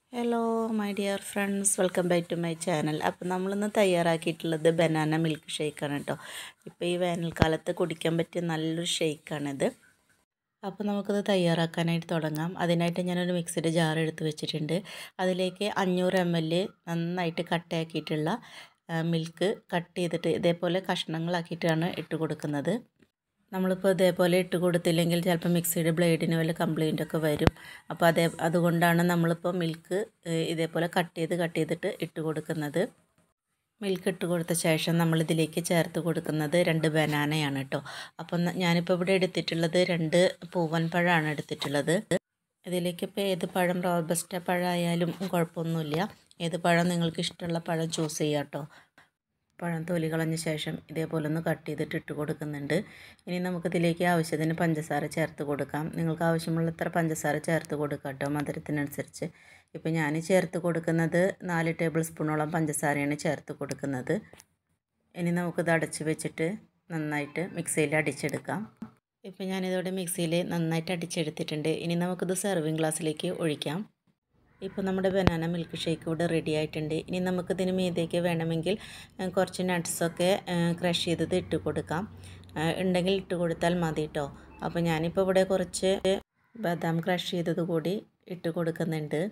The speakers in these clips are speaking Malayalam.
hello my dear friends welcome back to my channel അപ്പോൾ നമ്മളിന്ന് തയ്യാറാക്കിയിട്ടുള്ളത് ബനാന മിൽക്ക് ഷേക്കാണ് കേട്ടോ ഇപ്പോൾ ഈ വേനൽക്കാലത്ത് കുടിക്കാൻ പറ്റിയ നല്ലൊരു ഷേക്കാണിത് അപ്പോൾ നമുക്കത് തയ്യാറാക്കാനായിട്ട് തുടങ്ങാം അതിനായിട്ട് ഞാനൊരു മിക്സിയുടെ ജാർ എടുത്ത് വെച്ചിട്ടുണ്ട് അതിലേക്ക് അഞ്ഞൂറ് എം എൽ നന്നായിട്ട് കട്ടയാക്കിയിട്ടുള്ള മിൽക്ക് കട്ട് ചെയ്തിട്ട് ഇതേപോലെ കഷ്ണങ്ങളാക്കിയിട്ടാണ് ഇട്ട് കൊടുക്കുന്നത് നമ്മളിപ്പോൾ ഇതേപോലെ ഇട്ട് കൊടുത്തില്ലെങ്കിൽ ചിലപ്പോൾ മിക്സിയുടെ ബ്ലേഡിന് വല്ല കംപ്ലൈൻ്റ് ഒക്കെ വരും അപ്പോൾ അതേ അതുകൊണ്ടാണ് നമ്മളിപ്പോൾ മിൽക്ക് ഇതേപോലെ കട്ട് ചെയ്ത് കട്ട് ചെയ്തിട്ട് ഇട്ട് കൊടുക്കുന്നത് മിൽക്ക് ഇട്ട് കൊടുത്ത ശേഷം നമ്മളിതിലേക്ക് ചേർത്ത് കൊടുക്കുന്നത് രണ്ട് ബനാനയാണ് കേട്ടോ അപ്പം ഞാനിപ്പോൾ ഇവിടെ എടുത്തിട്ടുള്ളത് രണ്ട് പൂവൻ പഴമാണ് എടുത്തിട്ടുള്ളത് ഇതിലേക്ക് ഇപ്പോൾ ഏത് പഴം റോബസ്റ്റ പഴമായാലും കുഴപ്പമൊന്നുമില്ല ഏത് പഴം നിങ്ങൾക്ക് ഇഷ്ടമുള്ള പഴം ചൂസ് ചെയ്യാം കേട്ടോ പഴം തൊലി കളഞ്ഞ ശേഷം ഇതേപോലെ ഒന്ന് കട്ട് ചെയ്തിട്ട് ഇട്ട് കൊടുക്കുന്നുണ്ട് ഇനി നമുക്കിതിലേക്ക് ആവശ്യത്തിന് പഞ്ചസാര ചേർത്ത് കൊടുക്കാം നിങ്ങൾക്ക് ആവശ്യമുള്ളത്ര പഞ്ചസാര ചേർത്ത് കൊടുക്കാം കേട്ടോ മധുരത്തിനനുസരിച്ച് ഇപ്പോൾ ഞാൻ ചേർത്ത് കൊടുക്കുന്നത് നാല് ടേബിൾ സ്പൂണോളം പഞ്ചസാരയാണ് ചേർത്ത് കൊടുക്കുന്നത് ഇനി നമുക്കിത് അടച്ച് വെച്ചിട്ട് നന്നായിട്ട് മിക്സിയിൽ അടിച്ചെടുക്കാം ഇപ്പോൾ ഞാനിതോടെ മിക്സിയിൽ നന്നായിട്ട് അടിച്ചെടുത്തിട്ടുണ്ട് ഇനി നമുക്കിത് സെർവിങ് ഗ്ലാസ്സിലേക്ക് ഒഴിക്കാം ഇപ്പോൾ നമ്മുടെ ബനാന മിൽക്ക് ഷേക്ക് ഇവിടെ റെഡി ആയിട്ടുണ്ട് ഇനി നമുക്കിതിന് മീതേക്ക് വേണമെങ്കിൽ കുറച്ച് നട്ട്സൊക്കെ ക്രഷ് ചെയ്തത് ഇട്ട് കൊടുക്കാം ഉണ്ടെങ്കിൽ ഇട്ട് കൊടുത്താൽ മതി കേട്ടോ അപ്പോൾ ഞാനിപ്പോൾ ഇവിടെ കുറച്ച് ബദാം ക്രഷ് ചെയ്തത് കൂടി ഇട്ട് കൊടുക്കുന്നുണ്ട്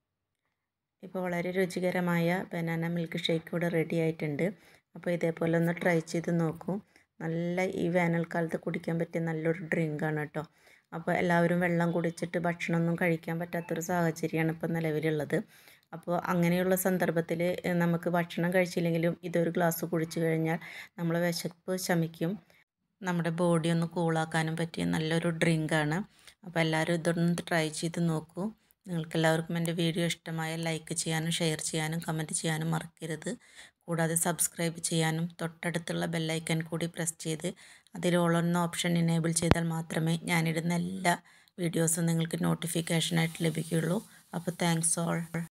ഇപ്പോൾ വളരെ രുചികരമായ ബനാന മിൽക്ക് ഷേക്ക് ഇവിടെ റെഡി ആയിട്ടുണ്ട് അപ്പോൾ ഇതേപോലെ ഒന്ന് ട്രൈ ചെയ്ത് നോക്കൂ നല്ല ഈ വേനൽക്കാലത്ത് കുടിക്കാൻ പറ്റിയ നല്ലൊരു ഡ്രിങ്കാണ് കേട്ടോ അപ്പോൾ എല്ലാവരും വെള്ളം കുടിച്ചിട്ട് ഭക്ഷണമൊന്നും കഴിക്കാൻ പറ്റാത്തൊരു സാഹചര്യമാണ് ഇപ്പോൾ നിലവിലുള്ളത് അപ്പോൾ അങ്ങനെയുള്ള സന്ദർഭത്തിൽ നമുക്ക് ഭക്ഷണം കഴിച്ചില്ലെങ്കിലും ഇതൊരു ഗ്ലാസ് കുടിച്ചു കഴിഞ്ഞാൽ നമ്മൾ വിശപ്പ് ശമിക്കും നമ്മുടെ ബോഡി ഒന്ന് കൂളാക്കാനും പറ്റിയ നല്ലൊരു ഡ്രിങ്കാണ് അപ്പോൾ എല്ലാവരും ഇതൊന്ന് ട്രൈ ചെയ്ത് നോക്കൂ നിങ്ങൾക്ക് എല്ലാവർക്കും എൻ്റെ വീഡിയോ ഇഷ്ടമായ ലൈക്ക് ചെയ്യാനും ഷെയർ ചെയ്യാനും കമൻറ്റ് ചെയ്യാനും മറക്കരുത് കൂടാതെ സബ്സ്ക്രൈബ് ചെയ്യാനും തൊട്ടടുത്തുള്ള ബെല്ലൈക്കൻ കൂടി പ്രസ് ചെയ്ത് അതിൽ ഓളൊന്ന ഓപ്ഷൻ എനേബിൾ ചെയ്താൽ മാത്രമേ ഞാനിടുന്ന എല്ലാ വീഡിയോസും നിങ്ങൾക്ക് നോട്ടിഫിക്കേഷനായിട്ട് ലഭിക്കുകയുള്ളൂ അപ്പോൾ താങ്ക്സ് ഓൾ